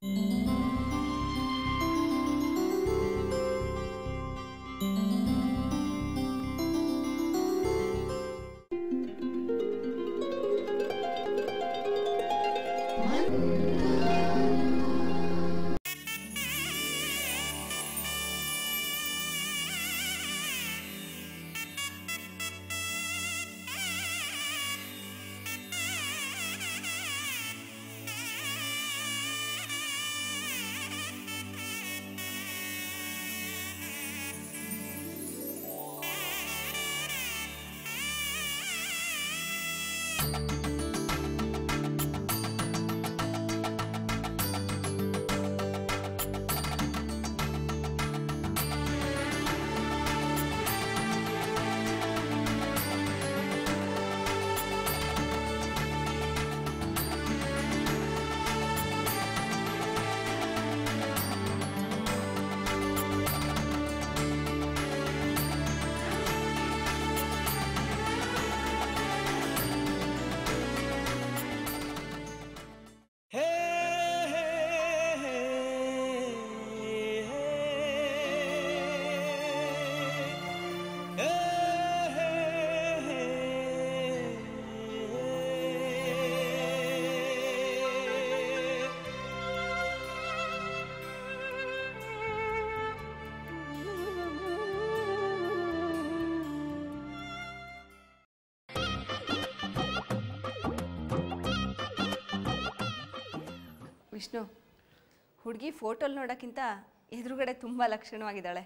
ವಿಷ್ಣು ಹುಡುಗಿ ಫೋಟೋಲ್ ನೋಡೋಕ್ಕಿಂತ ಎದುರುಗಡೆ ತುಂಬ ಲಕ್ಷಣವಾಗಿದ್ದಾಳೆ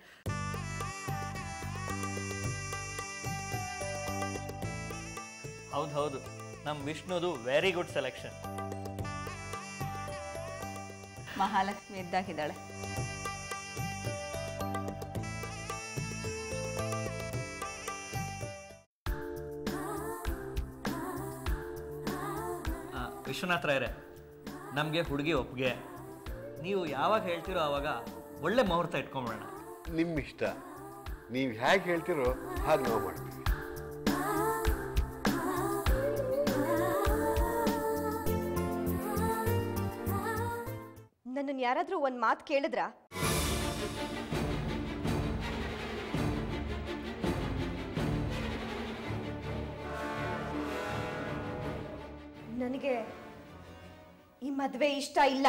ಹೌದು ಹೌದು ನಮ್ಮ ವಿಷ್ಣುದು ವೆರಿ ಗುಡ್ ಸೆಲೆಕ್ಷನ್ ಮಹಾಲಕ್ಷ್ಮಿ ಎದ್ದಾಗಿದ್ದಾಳೆ ವಿಶ್ವನಾಥ್ ರಾಯರೇ ನಮಗೆ ಹುಡುಗಿ ಒಪ್ಪಿಗೆ ನೀವು ಯಾವಾಗ ಹೇಳ್ತೀರೋ ಆವಾಗ ಒಳ್ಳೆ ಮುಹೂರ್ತ ಇಟ್ಕೊಂಬಿಡೋಣ ನಿಮ್ಮ ಇಷ್ಟ ನೀವು ಹೇಗೆ ಹೇಳ್ತೀರೋ ಹಾಗೆ ನಾವು ಮಾಡ್ತೀವಿ ನನ್ನನ್ನು ಯಾರಾದರೂ ಒಂದು ಮಾತು ಕೇಳಿದ್ರಾ ನನಗೆ ಈ ಮದುವೆ ಇಷ್ಟ ಇಲ್ಲ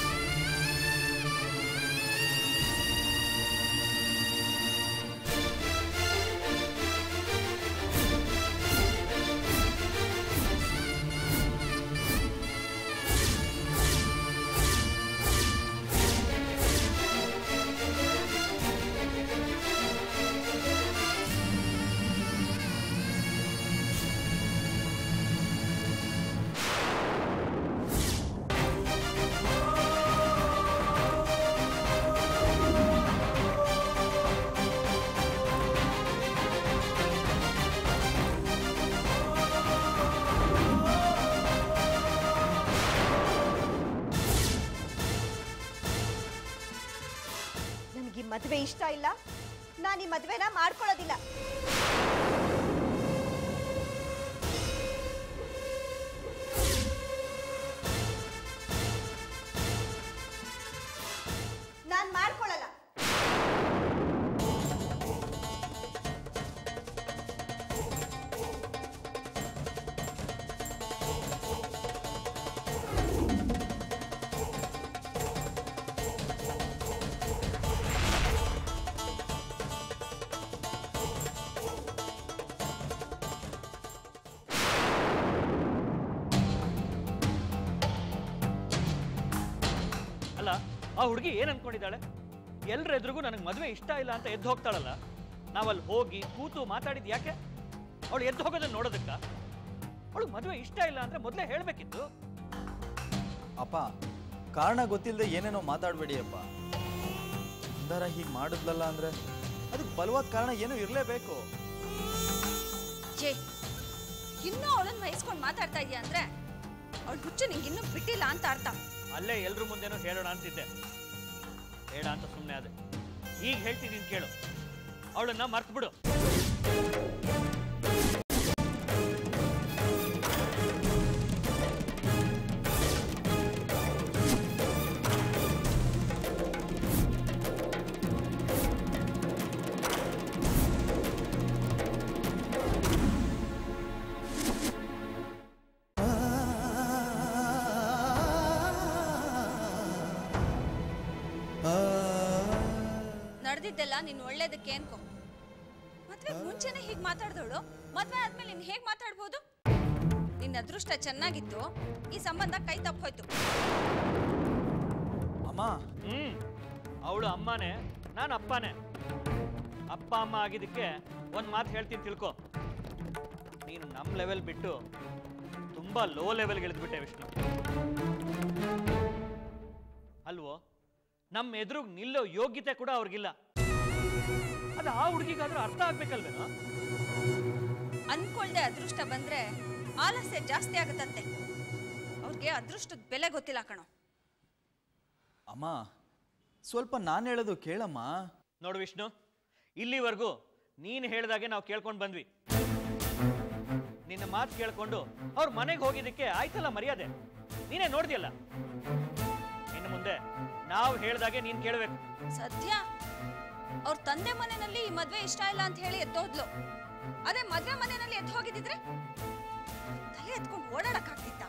ನನಗೆ ಈ ಮದುವೆ ಇಷ್ಟ ಇಲ್ಲ ನಾನು ಈ ಮದುವೆನ ಮಾಡ್ಕೊಳ್ಳೋದಿಲ್ಲ ನಾನು ಮಾಡ್ಕೊಳ್ಳಲ್ಲ ಅಲ್ಲ ಆ ಹುಡುಗಿ ಏನು ಅನ್ಕೊಂಡಿದ್ದಾಳೆ ಎಲ್ರ ಎದುರಿಗೂ ನನಗೆ ಮದುವೆ ಇಷ್ಟ ಇಲ್ಲ ಅಂತ ಎದ್ದು ಹೋಗ್ತಾಳಲ್ಲ ನಾವಲ್ಲಿ ಹೋಗಿ ಕೂತು ಮಾತಾಡಿದ್ ಯಾಕೆ ಅವಳು ಎದ್ದು ಹೋಗೋದನ್ನ ನೋಡೋದಕ್ಕ ಅವಳಿಗೆ ಮದುವೆ ಇಷ್ಟ ಇಲ್ಲ ಅಂದ್ರೆ ಮೊದಲೇ ಹೇಳಬೇಕಿತ್ತು ಅಪ್ಪ ಕಾರಣ ಗೊತ್ತಿಲ್ಲದೆ ಏನೇನೋ ಮಾತಾಡಬೇಡಿ ಅಪ್ಪ ಸುಂದರ ಹೀಗೆ ಮಾಡಿದ್ಲಲ್ಲ ಅಂದ್ರೆ ಅದಕ್ಕೆ ಬಲವಾದ ಕಾರಣ ಏನೋ ಇರಲೇಬೇಕು ಜೇ ಇನ್ನೂ ಅವಳನ್ನ ವಹಿಸ್ಕೊಂಡು ಮಾತಾಡ್ತಾ ಇದೀಯ ಅಂದ್ರೆ ಅವಳ ಹುಚ್ಚು ನಿಂಗೆ ಇನ್ನೂ ಬಿಟ್ಟಿಲ್ಲ ಅಂತ ಅರ್ಥ ಅಲ್ಲೇ ಎಲ್ರ ಮುಂದೆನೋ ಹೇಳೋಣ ಅಂತಿದ್ದೆ ಹೇಳ ಅಂತ ಸುಮ್ಮನೆ ಅದೇ ಈಗ ಹೇಳ್ತಿದ್ದೀನಿ ಕೇಳು ಅವಳನ್ನ ಮರ್ತು ಬಿಡು ನಡೆದಿದ್ದೆಲ್ಲ ನಿನ್ ಒಳ್ಳೇದಕ್ಕೆ ಅನ್ಕೋ ಮದ್ವೆ ಮುಂಚೆನೆ ಹೀಗೆ ಮಾತಾಡ್ದವಳು ಮದ್ವೆ ಆದ್ಮೇಲೆ ನೀನ್ ಹೇಗ್ ಮಾತಾಡ್ಬೋದು ನಿನ್ನ ಅದೃಷ್ಟ ಚೆನ್ನಾಗಿತ್ತು ಈ ಸಂಬಂಧ ಕೈ ತಪ್ಪೋಯ್ತು ಅಮ್ಮ ಹ್ಮ್ ಅವಳು ಅಮ್ಮನೇ ನಾನು ಅಪ್ಪನೇ ಅಪ್ಪ ಅಮ್ಮ ಆಗಿದ್ದಕ್ಕೆ ಒಂದು ಮಾತು ಹೇಳ್ತೀನಿ ತಿಳ್ಕೊ ನೀನು ನಮ್ಮ ಲೆವೆಲ್ ಬಿಟ್ಟು ತುಂಬಾ ಲೋ ಲೆವೆಲ್ಗೆ ಇಳಿದ್ಬಿಟ್ಟೆ ವಿಷ್ಣು ಅಲ್ವೋ ನಮ್ಮ ಎದುರುಗ್ ನಿಲ್ಲೋ ಯೋಗ್ಯತೆ ಕೂಡ ಅವ್ರಿಗಿಲ್ಲ ಅದು ಆ ಹುಡುಗಿಗಾದ್ರೂ ಅರ್ಥ ಆಗ್ಬೇಕಲ್ವೇನೋ ಅನ್ಕೊಳ್ದೆ ಅದೃಷ್ಟ ಬಂದ್ರೆ ಆಲಸ್ಯ ಜಾಸ್ತಿ ಆಗುತ್ತಂತೆ ಅವ್ರಿಗೆ ಅದೃಷ್ಟದ ಬೆಲೆ ಗೊತ್ತಿಲ್ಲ ಕಣೋ ಅಮ್ಮ ಸ್ವಲ್ಪ ನಾನು ಹೇಳೋದು ಕೇಳಮ್ಮ ನೋಡು ವಿಷ್ಣು ಇಲ್ಲಿವರೆಗೂ ನೀನು ಹೇಳ್ದಾಗೆ ನಾವು ಕೇಳ್ಕೊಂಡು ಬಂದ್ವಿ ನಿನ್ನ ಮಾತು ಕೇಳ್ಕೊಂಡು ಅವ್ರ ಮನೆಗೆ ಹೋಗಿದ್ದಕ್ಕೆ ಆಯ್ತಲ್ಲ ಮರ್ಯಾದೆ ನೀನೇ ನೋಡ್ದಿಯಲ್ಲ ಇನ್ನು ಮುಂದೆ ನಾವು ಹೇಳ್ದಾಗೆ ನೀನು ಕೇಳಬೇಕು ಸದ್ಯ ಅವ್ರ ತಂದೆ ಮನೆಯಲ್ಲಿ ಈ ಮದ್ವೆ ಇಷ್ಟ ಇಲ್ಲ ಅಂತ ಹೇಳಿ ಎದ್ದೋದ್ಲು ಅದೇ ಮದ್ವೆ ಮನೆಯಲ್ಲಿ ಎದ್ದು ಹೋಗಿದ್ದಿದ್ರೆ ತಲೆ ಎತ್ಕೊಂಡು ಓಡಾಡಕ್ ಆಗ್ತಿತ್ತ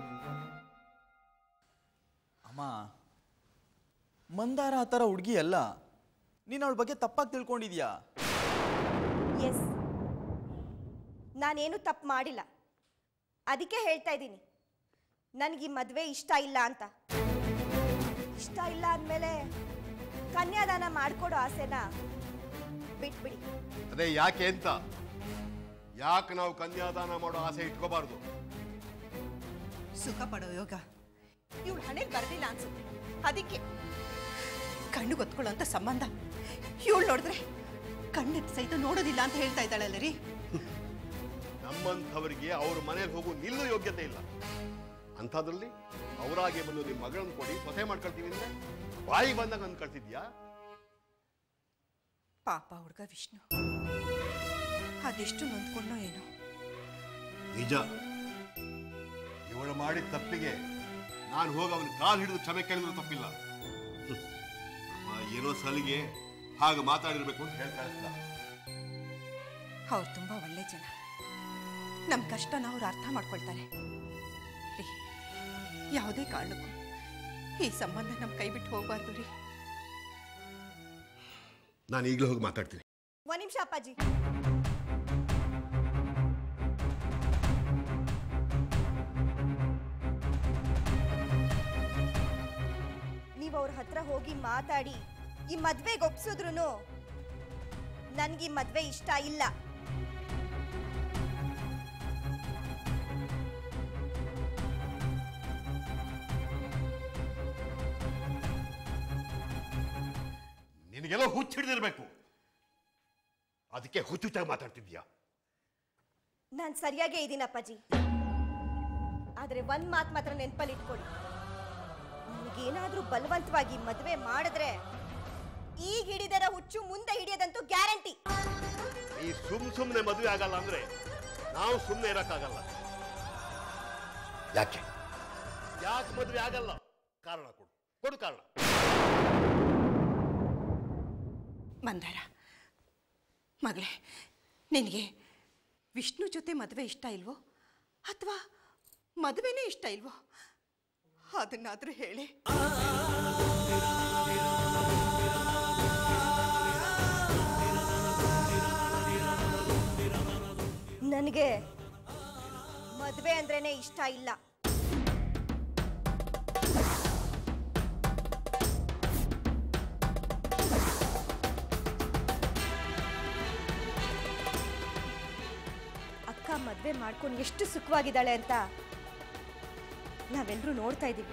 ಅಮ್ಮ ಮಂದಾರ ಆ ಥರ ಹುಡುಗಿ ಅಲ್ಲ ನೀನು ಅವಳ ಬಗ್ಗೆ ತಪ್ಪಾಗಿ ತಿಳ್ಕೊಂಡಿದ್ಯಾ ಎಸ್ ನಾನೇನು ತಪ್ಪು ಮಾಡಿಲ್ಲ ಅದಕ್ಕೆ ಹೇಳ್ತಾ ಇದ್ದೀನಿ ನನಗೆ ಈ ಮದುವೆ ಇಷ್ಟ ಇಲ್ಲ ಅಂತ ಇಷ್ಟ ಇಲ್ಲ ಅಂದಮೇಲೆ ಕನ್ಯಾದಾನ ಮಾಡಿಕೊಡೋ ಆಸೆನ ಬಿಟ್ಬಿಡಿ ಅದೇ ಯಾಕೆ ಅಂತ ಯಾಕೆ ನಾವು ಕನ್ಯಾದಾನ ಮಾಡೋ ಆಸೆ ಇಟ್ಕೋಬಾರ್ದು ಸುಖ ಪಡೋ ಯೋಗ ಇವಳು ಹಣೆಗೆ ಬರಲಿಲ್ಲ ಅನ್ಸುತ್ತೆ ಅದಕ್ಕೆ ಕಣ್ಣು ಗೊತ್ಕೊಳ್ಳೋಂಥ ಸಂಬಂಧ ಇವಳು ನೋಡಿದ್ರೆ ಕಣ್ಣೆತ್ತು ಸಹಿತ ನೋಡೋದಿಲ್ಲ ಅಂತ ಹೇಳ್ತಾ ಇದ್ದಾಳಲ್ಲ ರೀ ನಮ್ಮಂಥವರಿಗೆ ಅವ್ರ ಮನೆಗೆ ಹೋಗೋ ನಿಲ್ಲೋ ಯೋಗ್ಯತೆ ಇಲ್ಲ ಅಂಥದ್ರಲ್ಲಿ ಅವರಾಗೆ ಬಂದು ನಿಮ್ಮ ಮಗಳನ್ನ ಕೊಡಿ ಸೊಸೆ ಮಾಡ್ಕೊಳ್ತೀವಿ ಅಂದ್ರೆ ಬಾಯಿ ಬಂದಾಗ ಅಂದ್ಕೊಳ್ತಿದ್ಯಾ ಪಾಪ ಹುಡುಗ ವಿಷ್ಣು ಅದೆಷ್ಟು ನೊಂದ್ಕೊಂಡೋ ಏನೋ ನಿಜ ಇವಳು ಮಾಡಿದ ತಪ್ಪಿಗೆ ನಾನು ಹೋಗಿ ಅವನ ಕಾಲು ಹಿಡಿದು ಕ್ಷಮೆ ಕೇಳಿದ್ರು ತಪ್ಪಿಲ್ಲ ಹ್ಮ್. ಅಮ್ಮ ಏನೋ ಸಲಿಗೆ ಹಾಗೆ ಮಾತಾಡಿರ್ಬೇಕು ಅಂತ ಹೇಳ್ತಾ ಇದ್ದ ಅವ್ರು ತುಂಬ ಒಳ್ಳೆ ಜನ ನಮ್ಮ ಕಷ್ಟನ ಅವ್ರು ಅರ್ಥ ಮಾಡ್ಕೊಳ್ತಾರೆ ರೀ ಯಾವುದೇ ಕಾರಣಕ್ಕೂ ಈ ಸಂಬಂಧ ನಮ್ಮ ಕೈ ಬಿಟ್ಟು ಹೋಗ್ಬಾರ್ದು ರೀ ನಾನು ಈಗಲೂ ಹೋಗಿ ಮಾತಾಡ್ತೀನಿ ಒಂದು ನಿಮಿಷ ಅಪ್ಪಾಜಿ ನೀವು ಅವ್ರ ಹತ್ರ ಹೋಗಿ ಮಾತಾಡಿ ಈ ಮದ್ವೆಗೆ ಒಪ್ಸಿದ್ರು ನನ್ಗೆ ಈ ಮದ್ವೆ ಇಷ್ಟ ಇಲ್ಲ ನಿನಗೆಲ್ಲ ಹುಚ್ಚಿಡ್ದಿರ್ಬೇಕು ಅದಕ್ಕೆ ಹುಚ್ಚುಚ್ಚಾಗಿ ಮಾತಾಡ್ತಿದ್ಯಾ ನಾನು ಸರಿಯಾಗೇ ಇದ್ದೀನಿ ಅಪ್ಪಾಜಿ ಆದ್ರೆ ಒಂದ್ ಮಾತು ಮಾತ್ರ ನೆನ್ಪಲ್ಲಿ ಇಟ್ಕೊಳ್ಳಿ ನಿಮಗೇನಾದ್ರೂ ಬಲವಂತವಾಗಿ ಮದುವೆ ಮಾಡಿದ್ರೆ ಈಗ ಹಿಡಿದರ ಹುಚ್ಚು ಮುಂದೆ ಹಿಡಿಯೋದಂತೂ ಗ್ಯಾರಂಟಿ ಈ ಸುಮ್ ಸುಮ್ನೆ ಮದುವೆ ಆಗಲ್ಲ ಅಂದ್ರೆ ನಾವು ಸುಮ್ನೆ ಇರಕ್ಕಾಗಲ್ಲ ಯಾಕೆ ಯಾಕೆ ಮದುವೆ ಆಗಲ್ಲ ಕಾರಣ ಕೊಡು ಕೊಡು ಕಾರಣ ಮಂದಾರ ಮಗಳೇ ನಿನಗೆ ವಿಷ್ಣು ಜೊತೆ ಮದುವೆ ಇಷ್ಟ ಇಲ್ವೋ ಅಥವಾ ಮದುವೆನೇ ಇಷ್ಟ ಇಲ್ವೋ ಅದನ್ನಾದ್ರೂ ಹೇಳಿ ನನಗೆ ಮದುವೆ ಅಂದ್ರೇನೆ ಇಷ್ಟ ಇಲ್ಲ ಅಕ್ಕ ಮದುವೆ ಮಾಡ್ಕೊಂಡು ಎಷ್ಟು ಸುಖವಾಗಿದ್ದಾಳೆ ಅಂತ ನಾವೆಲ್ಲರೂ ನೋಡ್ತಾ ಇದ್ದೀವಿ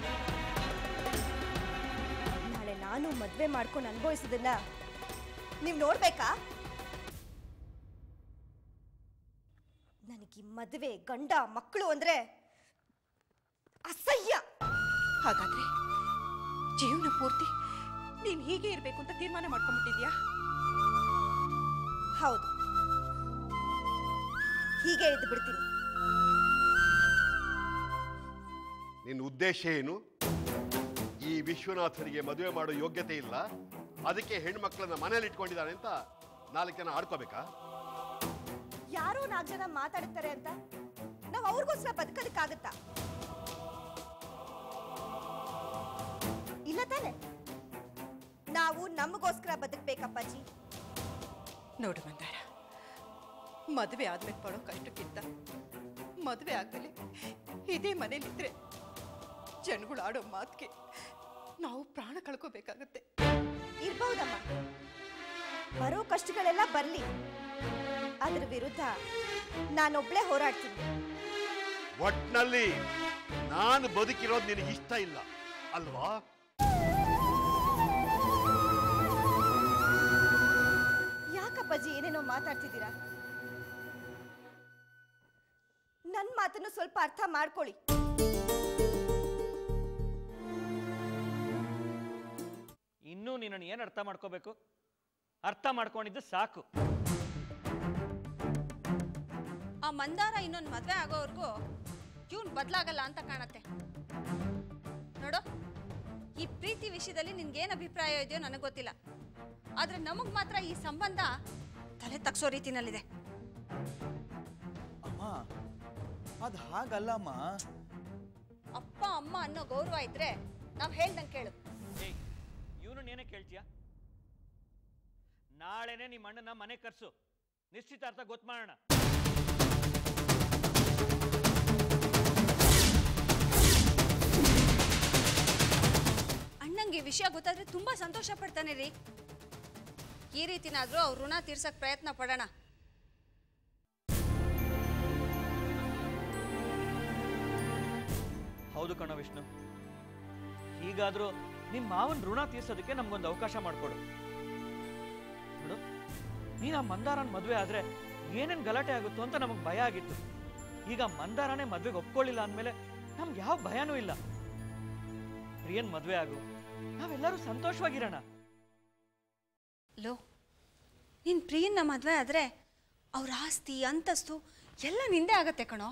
ನಾಳೆ ನಾನು ಮದುವೆ ಮಾಡ್ಕೊಂಡು ಅನುಭವಿಸೋದನ್ನ ನೀವು ನೋಡ್ಬೇಕಾ ನನಗೆ ಮದುವೆ ಗಂಡ ಮಕ್ಕಳು ಅಂದ್ರೆ ಅಸಹ್ಯ ಹಾಗಾದ್ರೆ ಜೀವನ ಪೂರ್ತಿ ನೀನು ಹೀಗೆ ಇರಬೇಕು ಅಂತ ತೀರ್ಮಾನ ಮಾಡ್ಕೊಂಡ್ಬಿಟ್ಟಿದ್ಯಾ ಹೌದು ಹೀಗೆ ಇದ್ದು ಬಿಡ್ತೀನಿ ನಿನ್ನ ಉದ್ದೇಶ ಏನು ಈ ವಿಶ್ವನಾಥನಿಗೆ ಮದುವೆ ಮಾಡೋ ಯೋಗ್ಯತೆ ಇಲ್ಲ ಅದಕ್ಕೆ ಹೆಣ್ಮಕ್ಳನ್ನ ಮನೇಲಿ ಇಟ್ಕೊಂಡಿದ್ದಾನೆ ಅಂತ ನಾಲ್ಕು ಜನ ಆಡ್ಕೋಬೇಕಾ ಯಾರೋ ನಾಲ್ಕು ಜನ ಮಾತಾಡ್ತಾರೆ ಅಂತ ನಾವು ಅವ್ರಿಗೋಸ್ಕರ ಬದುಕೋದಕ್ಕಾಗತ್ತಾ ಇಲ್ಲ ತಾನೆ ನಾವು ನಮಗೋಸ್ಕರ ಬದುಕ್ಬೇಕಪ್ಪಾಜಿ ನೋಡು ಮಂದಾರ ಮದುವೆ ಆದ್ಮೇಲೆ ಪಡೋ ಕಷ್ಟಕ್ಕಿಂತ ಮದುವೆ ಆದ್ಮೇಲೆ ಇದೇ ಮನೇಲಿದ್ರೆ ಜನಗಳು ಆಡೋ ಮಾತಿಗೆ ನಾವು ಪ್ರಾಣ ಕಳ್ಕೋಬೇಕಾಗತ್ತೆ ಇರ್ಬಹುದಮ್ಮ ಬರೋ ಕಷ್ಟಗಳೆಲ್ಲ ಬರ್ಲಿ ಅದ್ರ ವಿರುದ್ಧ ನಾನೊಬ್ಳೆ ಹೋರಾಡ್ತೀನಿ ಒಟ್ನಲ್ಲಿ ನಾನು ಬದುಕಿರೋದು ನಿನಗೆ ಇಷ್ಟ ಇಲ್ಲ ಅಲ್ವಾ ಯಾಕಪ್ಪಾಜಿ ಏನೇನೋ ಮಾತಾಡ್ತಿದ್ದೀರಾ ನನ್ನ ಮಾತನ್ನು ಸ್ವಲ್ಪ ಅರ್ಥ ಮಾಡ್ಕೊಳ್ಳಿ ಇನ್ನೂ ನಿನ್ನನ್ನು ಏನು ಅರ್ಥ ಮಾಡ್ಕೋಬೇಕು ಅರ್ಥ ಮಾಡ್ಕೊಂಡಿದ್ದು ಸಾಕು ಆ ಮಂದಾರ ಇನ್ನೊಂದು ಮದ್ವೆ ಆಗೋವರೆಗೂ ಇವನ್ ಬದಲಾಗಲ್ಲ ಅಂತ ಕಾಣತ್ತೆ ನೋಡು ಈ ಪ್ರೀತಿ ವಿಷಯದಲ್ಲಿ ನಿನ್ಗೇನು ಅಭಿಪ್ರಾಯ ಇದೆಯೋ ನನಗೆ ಗೊತ್ತಿಲ್ಲ ಆದ್ರೆ ನಮಗ್ ಮಾತ್ರ ಈ ಸಂಬಂಧ ತಲೆ ತಗ್ಸೋ ರೀತಿನಲ್ಲಿದೆ ಅಮ್ಮ ಅದು ಹಾಗಲ್ಲಮ್ಮ ಅಪ್ಪ ಅಮ್ಮ ಅನ್ನೋ ಗೌರವ ಇದ್ರೆ ನಾವ್ ಹೇಳ್ದಂಗೆ ಕೇಳು ಏಯ್ ಇವನು ಏನೇ ಕೇಳ್ತೀಯ ನಾಳೆನೆ ನಿಮ್ಮ ಅಣ್ಣನ ಮನೆ ಕರ್ಸು ನಿಶ್ಚಿತಾರ್ಥ ಗೊತ್ತು ಮಾಡೋಣ ಅಣ್ಣಂಗೆ ಈ ವಿಷಯ ಗೊತ್ತಾದ್ರೆ ತುಂಬಾ ಸಂತೋಷ ಪಡ್ತಾನೆ ರೀ ಈ ರೀತಿನಾದ್ರೂ ಅವ್ರ ಋಣ ತೀರ್ಸಕ್ ಪ್ರಯತ್ನ ಪಡೋಣ ಹೌದು ಕಣ ವಿಷ್ಣು ಹೀಗಾದ್ರೂ ನಿಮ್ಮ ಮಾವನ್ ಋಣ ತೀರ್ಸೋದಕ್ಕೆ ನಮ್ಗೊಂದು ಅವಕಾಶ ಮಾಡಿಕೊಡು ನೋಡು ನೀನು ಆ ಮಂದಾರನ್ ಮದುವೆ ಆದ್ರೆ ಏನೇನ್ ಗಲಾಟೆ ಆಗುತ್ತೋ ಅಂತ ನಮಗೆ ಭಯ ಆಗಿತ್ತು ಈಗ ಮಂದಾರನೇ ಮದ್ವೆಗೆ ಒಪ್ಕೊಳ್ಳಿಲ್ಲ ಅಂದಮೇಲೆ ನಮ್ಗೆ ಯಾವ ಭಯನೂ ಇಲ್ಲ ಪ್ರಿಯನ್ ಮದ್ವೆ ಆಗು ನಾವೆಲ್ಲರೂ ಸಂತೋಷವಾಗಿರೋಣ ಲೋ ನಿನ್ ಪ್ರಿಯನ್ನ ಮದ್ವೆ ಆದ್ರೆ ಅವ್ರ ಆಸ್ತಿ ಅಂತಸ್ತು ಎಲ್ಲ ನಿಂದೆ ಆಗತ್ತೆ ಕಣೋ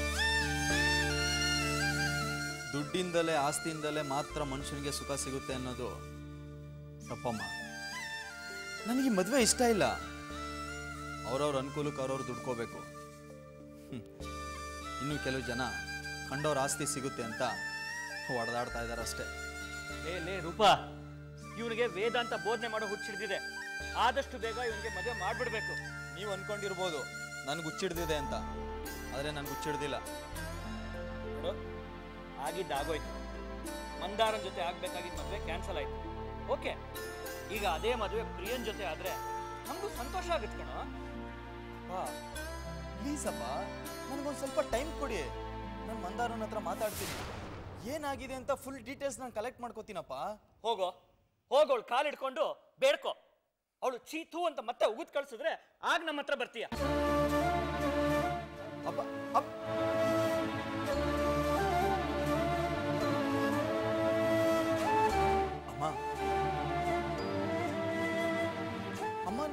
ದುಡ್ಡಿಂದಲೇ ಆಸ್ತಿಯಿಂದಲೇ ಮಾತ್ರ ಮನುಷ್ಯನಿಗೆ ಸುಖ ಸಿಗುತ್ತೆ ಅನ್ನೋದು ತಪ್ಪಮ್ಮ ನನಗೆ ಈ ಮದುವೆ ಇಷ್ಟ ಇಲ್ಲ ಅವ್ರವ್ರ ಅನುಕೂಲಕ್ಕೆ ಅವ್ರವ್ರು ದುಡ್ಕೋಬೇಕು ಹ್ಮ್. ಇನ್ನು ಕೆಲವು ಜನ ಕಂಡವ್ರ ಆಸ್ತಿ ಸಿಗುತ್ತೆ ಅಂತ ಹೊಡೆದಾಡ್ತಾ ಇದ್ದಾರೆ ಅಷ್ಟೇ ಲೇ ಲೇ ರೂಪಾ ಇವನಿಗೆ ವೇದಾಂತ ಬೋಧನೆ ಮಾಡೋ ಹುಚ್ಚಿಡ್ದಿದೆ ಆದಷ್ಟು ಬೇಗ ಇವನಿಗೆ ಮದುವೆ ಮಾಡ್ಬಿಡ್ಬೇಕು ನೀವು ಅನ್ಕೊಂಡಿರ್ಬೋದು ನನಗೆ ಹುಚ್ಚಿಡ್ದಿದೆ ಅಂತ ಆದರೆ ನನಗೆ ಹುಚ್ಚಿಡ್ದಿಲ್ಲ ನೋಡು ಆಗಿದ್ದು ಆಗೋಯ್ತು ಮಂದಾರನ್ ಜೊತೆ ಆಗ್ಬೇಕಾಗಿದ್ದ ಮದುವೆ ಕ್ಯಾನ್ಸಲ್ ಆಯ್ತು ಓಕೆ ಈಗ ಅದೇ ಮದುವೆ ಪ್ರಿಯನ್ ಜೊತೆ ಆದ್ರೆ ನಮಗೂ ಸಂತೋಷ ಆಗುತ್ತೆ ಕಣೋ ಅಪ್ಪ ಪ್ಲೀಸ್ ಅಪ್ಪ ನನಗೊಂದು ಸ್ವಲ್ಪ ಟೈಮ್ ಕೊಡಿ ನಾನು ಮಂದಾರನ ಹತ್ರ ಮಾತಾಡ್ತೀನಿ ಏನಾಗಿದೆ ಅಂತ ಫುಲ್ ಡೀಟೇಲ್ಸ್ ನಾನು ಕಲೆಕ್ಟ್ ಮಾಡ್ಕೋತೀನಪ್ಪ ಹೋಗೋ ಹೋಗೋಳು ಕಾಲಿಡ್ಕೊಂಡು ಬೇಡ್ಕೋ ಅವಳು ಚೀತು ಅಂತ ಮತ್ತೆ ಉಗಿದ್ ಕಳ್ಸಿದ್ರೆ ಆಗ ನಮ್ಮ ಹತ್ರ ಬರ್ತೀಯ ಅಪ್ಪ ಅಪ್ಪ ಅಮ್ಮ ಅಮ್ಮ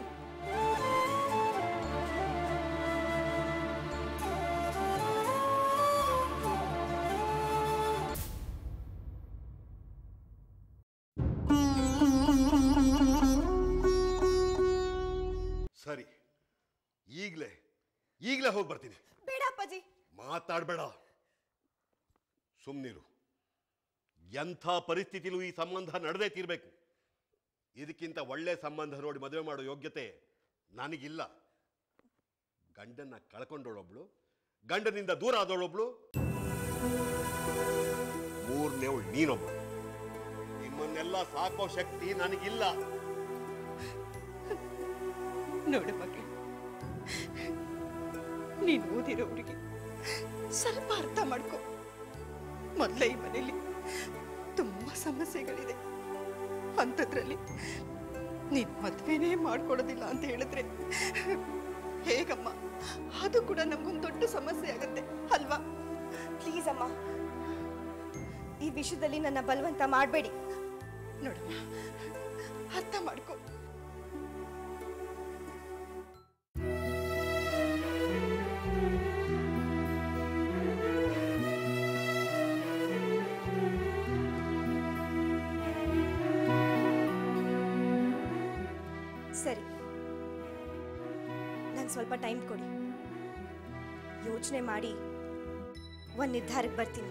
ಸರಿ ಈಗಲೇ ಈಗಲೇ ಹೋಗಿ ಬರ್ತೀನಿ ಬೇಡ ಅಪ್ಪಾಜಿ ಮಾತಾಡಬೇಡ ಸುಮ್ಮನಿರು ಎಂಥ ಪರಿಸ್ಥಿತಿಲೂ ಈ ಸಂಬಂಧ ನಡೆದೇ ತೀರಬೇಕು ಇದಕ್ಕಿಂತ ಒಳ್ಳೆ ಸಂಬಂಧ ನೋಡಿ ಮದುವೆ ಮಾಡೋ ಯೋಗ್ಯತೆ ನನಗಿಲ್ಲ ಗಂಡನ್ನ ಕಳ್ಕೊಂಡೋಳೊಬ್ಳು ಗಂಡನಿಂದ ದೂರ ಆದವಳೊಬ್ಳು ಮೂರನೇವಳು ನೀನೊಬ್ಬಳು ನಿಮ್ಮನ್ನೆಲ್ಲ ಸಾಕೋ ಶಕ್ತಿ ನನಗಿಲ್ಲ ನೋಡು ಮಗಳು ನೀನು ಓದಿರೋ ಹುಡುಗಿ ಸ್ವಲ್ಪ ಅರ್ಥ ಮಾಡ್ಕೊ ಮೊದಲೇ ಈ ಮನೇಲಿ ತುಂಬಾ ಸಮಸ್ಯೆಗಳಿದೆ ಅಂಥದ್ರಲ್ಲಿ ನೀನ್ ಮದ್ವೆನೇ ಮಾಡ್ಕೊಡೋದಿಲ್ಲ ಅಂತ ಹೇಳಿದ್ರೆ ಹೇಗಮ್ಮ ಅದು ಕೂಡ ನಮ್ಗೊಂದು ದೊಡ್ಡ ಸಮಸ್ಯೆ ಆಗತ್ತೆ ಅಲ್ವಾ ಪ್ಲೀಸ್ ಅಮ್ಮ ಈ ವಿಷಯದಲ್ಲಿ ನನ್ನ ಬಲವಂತ ಮಾಡಬೇಡಿ ನೋಡಮ್ಮ ಅರ್ಥ ಮಾಡ್ಕೊ ಸರಿ ನಂಗೆ ಸ್ವಲ್ಪ ಟೈಮ್ ಕೊಡಿ ಯೋಚನೆ ಮಾಡಿ ಒಂದು ನಿರ್ಧಾರಕ್ಕೆ ಬರ್ತೀನಿ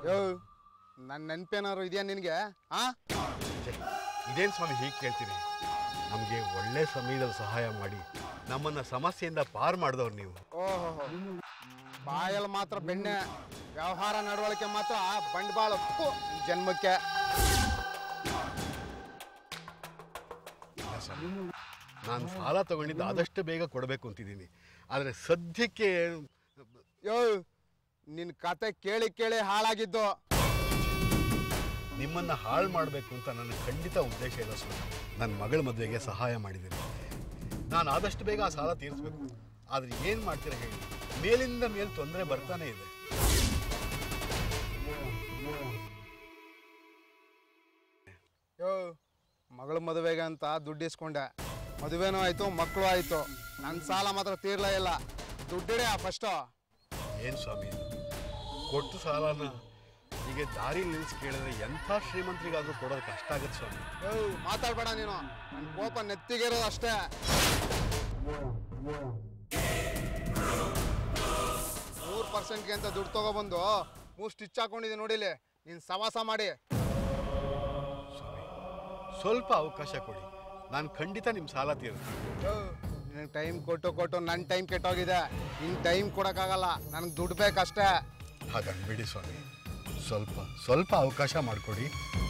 ಯೋ ನನ್ನ ನೆನಪೇನಾದ್ರು ಇದೆಯಾ ನಿನಗೆ ಆ ಛೆ, ಇದೇನ್ ಸ್ವಾಮಿ ಹೀಗೆ ಕೇಳ್ತೀರಿ ನಮಗೆ ಒಳ್ಳೆ ಸಮಯದಲ್ಲಿ ಸಹಾಯ ಮಾಡಿ ನಮ್ಮನ್ನ ಸಮಸ್ಯೆಯಿಂದ ಪಾರು ಮಾಡಿದವ್ರು ನೀವು ಓಹೋ ಬಾಯಲ್ಲಿ ಮಾತ್ರ ಬೆಣ್ಣೆ ವ್ಯವಹಾರ ನಡವಳಿಕೆ ಮಾತ್ರ ಬಂಡವಾಳ ಫು, ಈ ಜನ್ಮಕ್ಕೆ ಇಲ್ಲ ಸ್ವಾಮಿ ನಾನು ಸಾಲ ತಗೊಂಡಿದ್ದು ಆದಷ್ಟು ಬೇಗ ಕೊಡಬೇಕು ಅಂತಿದ್ದೀನಿ ಆದರೆ ಸದ್ಯಕ್ಕೆ ಯೋ ನಿನ್ನ ಕತೆ ಕೇಳಿ ಕೇಳಿ ಹಾಳಾಗಿದ್ದು ನಿಮ್ಮನ್ನ ಹಾಳು ಮಾಡಬೇಕು ಅಂತ ನನ್ನ ಖಂಡಿತ ಉದ್ದೇಶ ಇಲ್ಲ ಸ್ವಾಮಿ ನನ್ನ ಮಗಳ ಮದುವೆಗೆ ಸಹಾಯ ಮಾಡಿದ್ದೀನಿ ನಾನು ಆದಷ್ಟು ಬೇಗ ಆ ಸಾಲ ತೀರಿಸ್ಬೇಕು ಆದರೆ ಏನು ಮಾಡ್ತೀರಾ ಹೇಳಿ ಮೇಲಿಂದ ಮೇಲೆ ತೊಂದರೆ ಬರ್ತಾನೆ ಇದೆ ಯೋ ಮಗಳ ಮದುವೆಗೆ ಅಂತ ದುಡ್ಡು ಇಸ್ಕೊಂಡೆ ಮದುವೆನೂ ಆಯ್ತು ಮಕ್ಕಳು ಆಯ್ತು ನನ್ನ ಸಾಲ ಮಾತ್ರ ತೀರ್ಲೇ ಇಲ್ಲ ದುಡ್ಡಿಡೆ ಫಸ್ಟು ಏನು ಸ್ವಾಮಿ ಇದು? ಕೊಟ್ಟು ಸಾಲನ ಹೀಗೆ ದಾರಿ ನಿಲ್ಲಿಸಿ ಕೇಳಿದ್ರೆ ಎಂಥ ಶ್ರೀಮಂತರಿಗಾದ್ರೂ ಕೊಡೋದು ಕಷ್ಟ ಆಗುತ್ತೆ ಸ್ವಾಮಿ ಯೋ ಮಾತಾಡ್ಬೇಡ ನೀನು ನನ್ನ ಕೋಪ ನೆತ್ತಿಗಿರೋದು ಅಷ್ಟೇ ಮೂರು ಪರ್ಸೆಂಟ್ಗೆ ಅಂತ ದುಡ್ಡು ತಗೊಬಂದು ಮೂರು ಸ್ಟಿಚ್ ಹಾಕೊಂಡಿದ್ದೀನಿ ನೋಡಿಲಿ ನೀನು ಸವಾಸ ಮಾಡಿ ಸ್ವಾಮಿ ಸ್ವಲ್ಪ ಅವಕಾಶ ಕೊಡಿ ನಾನು ಖಂಡಿತ ನಿಮ್ಮ ಸಾಲ ತೀರಿಸ್ತೀನಿ ನಿನಗೆ ಟೈಮ್ ಕೊಟ್ಟು ಕೊಟ್ಟು ನನ್ನ ಟೈಮ್ ಕೆಟ್ಟೋಗಿದೆ ನಿನ್ನ ಟೈಮ್ ಕೊಡೋಕ್ಕಾಗಲ್ಲ ನನಗೆ ದುಡ್ಡು ಬೇಕಷ್ಟೇ ಹಾಗನ್ಬಿಡಿ ಸ್ವಾಮಿ ಸ್ವಲ್ಪ ಸ್ವಲ್ಪ ಅವಕಾಶ ಮಾಡಿಕೊಡಿ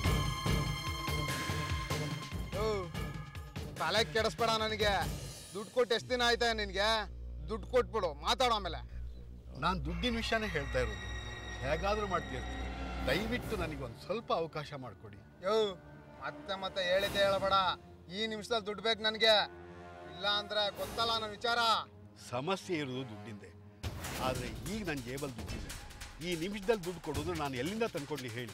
ಯೋ, ತಲೆ ಕೆಡಿಸ್ಬೇಡ ನನಗೆ ದುಡ್ಡು ಕೊಟ್ಟು ಎಷ್ಟು ದಿನ ಆಯ್ತಾ ನಿನಗೆ ದುಡ್ಡು ಕೊಟ್ಬಿಡು ಮಾತಾಡು ಆಮೇಲೆ ನಾನು ದುಡ್ಡಿನ ವಿಷಯನೇ ಹೇಳ್ತಾ ಇರೋದು ಹೇಗಾದರೂ ಮಾಡ್ತಿರ್ತೀನಿ ದಯವಿಟ್ಟು ನನಗೆ ಒಂದು ಸ್ವಲ್ಪ ಅವಕಾಶ ಮಾಡಿಕೊಡಿ ಯೋ ಮತ್ತೆ ಮತ್ತೆ ಹೇಳಿದ್ದೆ ಹೇಳಬೇಡ ಈ ನಿಮಿಷದಲ್ಲಿ ದುಡ್ಡು ಬೇಕು ನನಗೆ ಇಲ್ಲ ಅಂದ್ರೆ ಗೊತ್ತಲ್ಲ ನನ್ನ ವಿಚಾರ ಸಮಸ್ಯೆ ಇರೋದು ದುಡ್ಡಿಂದೆ ಆದರೆ ಈಗ ನನ್ನ ಜೇಬಲ್ ದುಡ್ಡಿದೆ ಈ ನಿಮಿಷದಲ್ಲಿ ದುಡ್ಡು ಕೊಡೋದು ನಾನು ಎಲ್ಲಿಂದ ತಂದ್ಕೊಡ್ಲಿ ಹೇಳಿ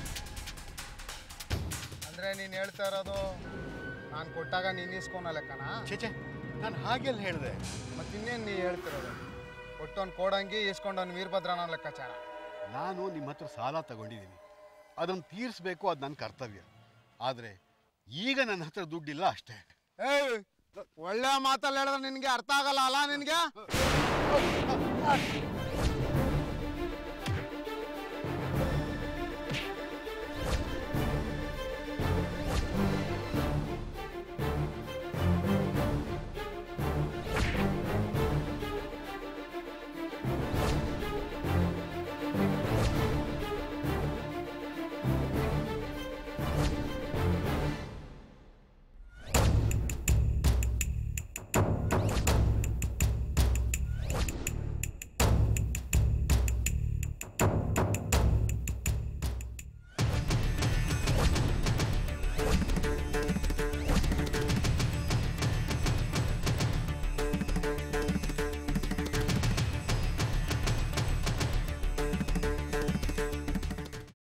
ಅಂದ್ರೆ ನೀನು ಹೇಳ್ತಾ ಇರೋದು ನಾನು ಕೊಟ್ಟಾಗ ನೀನು ಇಸ್ಕೊನ ಲೆಕ್ಕನಾ ಛೇ ನಾನು ಹಾಗೆಲ್ಲ ಹೇಳಿದೆ ಮತ್ತಿನ್ನೇನು ನೀ ಹೇಳ್ತಿರೋದು ಕೊಟ್ಟವನ್ ಕೋಡಂಗಿ ಇಸ್ಕೊಂಡವನ್ ವೀರಭದ್ರನ ಲೆಕ್ಕಾಚಾರ ನಾನು ನಿಮ್ಮ ಹತ್ರ ಸಾಲ ತಗೊಂಡಿದ್ದೀನಿ ಅದನ್ನು ತೀರಿಸ್ಬೇಕು ಅದು ನನ್ನ ಕರ್ತವ್ಯ ಆದರೆ ಈಗ ನನ್ನ ಹತ್ರ ದುಡ್ಡಿಲ್ಲ ಅಷ್ಟೇ ಏಯ್ ಒಳ್ಳೆ ಮಾತಲ್ಲಿ ಹೇಳಿದ್ರೆ ನಿನಗೆ ಅರ್ಥ ಆಗಲ್ಲ ಅಲ್ಲ ನಿನಗೆ